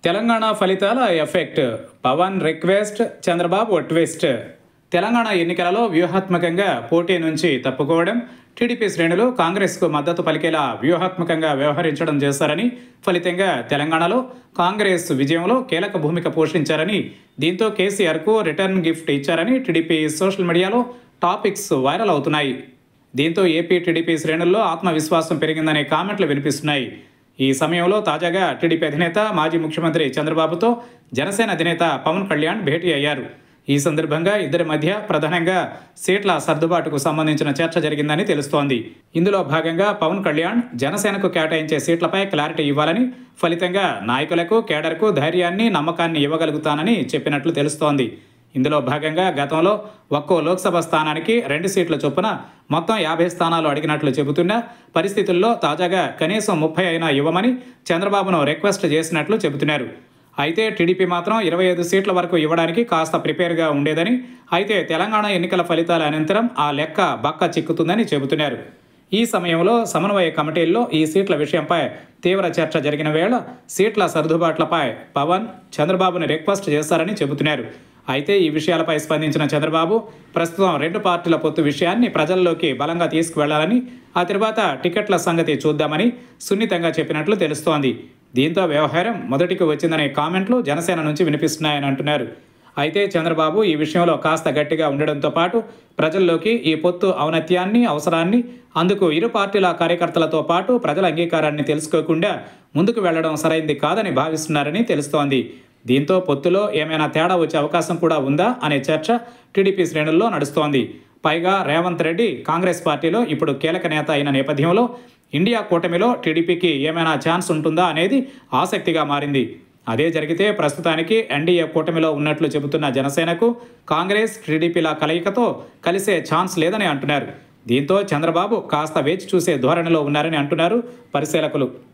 తెలంగాణ ఫలితాల effect Pawan request Chandrababu twist Telangana ఎన్నికలలో వ్యూహాత్మకంగా పోటీ నుంచి తప్పుకోవడం టీడీపీ శ్రేణులు కాంగ్రెస్కు మద్దతు పలికేలా వ్యూహాత్మకంగా వ్యవహరించడం చేశారని ఫలితంగా తెలంగాణలో కాంగ్రెస్ విజయంలో కీలక భూమిక పోషించారని దీంతో కేసీఆర్కు రిటర్న్ గిఫ్ట్ ఇచ్చారని TDP social media topics viral అవుతున్నాయి దీంతో ఏపీ టీడీపీ శ్రేణుల్లో ఆత్మవిశ్వాసం పెరిగిందనే కామెంట్లు వినిపిస్తున్నాయి ఈ సమయంలో తాజాగా టీడీపీ అధినేత మాజీ ముఖ్యమంత్రి చంద్రబాబుతో జనసేన అధినేత పవన్ కళ్యాణ్ భేటీ అయ్యారు ఈ సందర్భంగా ఇద్దరి మధ్య ప్రధానంగా సీట్ల సర్దుబాటుకు సంబంధించిన చర్చ జరిగిందని తెలుస్తోంది ఇందులో భాగంగా పవన్ కళ్యాణ్ జనసేనకు కేటాయించే సీట్లపై క్లారిటీ ఇవ్వాలని ఫలితంగా నాయకులకు కేడర్కు ధైర్యాన్ని నమ్మకాన్ని ఇవ్వగలుగుతానని చెప్పినట్లు తెలుస్తోంది ఇందులో భాగంగా గతంలో ఒక్కో లోక్సభ స్థానానికి రెండు సీట్ల చొప్పున మొత్తం యాభై స్థానాలు అడిగినట్లు చెబుతున్న పరిస్థితుల్లో తాజాగా కనీసం ముప్పై అయినా ఇవ్వమని చంద్రబాబును రిక్వెస్ట్ చేసినట్లు చెబుతున్నారు అయితే టీడీపీ మాత్రం ఇరవై ఐదు సీట్ల వరకు ఇవ్వడానికి కాస్త ప్రిపేర్గా ఉండేదని అయితే తెలంగాణ ఎన్నికల ఫలితాల అనంతరం ఆ లెక్క బక్క చిక్కుతుందని చెబుతున్నారు ఈ సమయంలో సమన్వయ కమిటీల్లో ఈ సీట్ల విషయంపై తీవ్ర చర్చ జరిగిన వేళ సీట్ల సర్దుబాట్లపై పవన్ చంద్రబాబుని రిక్వెస్ట్ చేశారని చెబుతున్నారు అయితే ఈ విషయాలపై స్పందించిన చంద్రబాబు ప్రస్తుతం రెండు పార్టీల పొత్తు విషయాన్ని ప్రజల్లోకి బలంగా తీసుకువెళ్లాలని ఆ తర్వాత టికెట్ల సంగతి చూద్దామని సున్నితంగా చెప్పినట్లు తెలుస్తోంది దీంతో వ్యవహారం మొదటికి వచ్చిందనే కామెంట్లు జనసేన నుంచి వినిపిస్తున్నాయని అంటున్నారు అయితే చంద్రబాబు ఈ విషయంలో కాస్త గట్టిగా ఉండడంతో పాటు ప్రజల్లోకి ఈ పొత్తు ఔన్నత్యాన్ని అవసరాన్ని అందుకు ఇరు పార్టీల కార్యకర్తలతో పాటు ప్రజల అంగీకారాన్ని తెలుసుకోకుండా ముందుకు వెళ్లడం సరైంది కాదని భావిస్తున్నారని తెలుస్తోంది దీంతో పొత్తులో ఏమైనా తేడా వచ్చే అవకాశం కూడా ఉందా అనే చర్చ టీడీపీ శ్రేణుల్లో నడుస్తోంది పైగా రేవంత్ రెడ్డి కాంగ్రెస్ పార్టీలో ఇప్పుడు కీలక నేత అయిన నేపథ్యంలో ఇండియా కూటమిలో టీడీపీకి ఏమైనా ఛాన్స్ ఉంటుందా అనేది ఆసక్తిగా మారింది అదే జరిగితే ప్రస్తుతానికి ఎన్డీఏ కూటమిలో ఉన్నట్లు చెబుతున్న జనసేనకు కాంగ్రెస్ టీడీపీల కలయికతో కలిసే ఛాన్స్ లేదని అంటున్నారు దీంతో చంద్రబాబు కాస్త వేచి చూసే ధోరణిలో ఉన్నారని అంటున్నారు పరిశీలకులు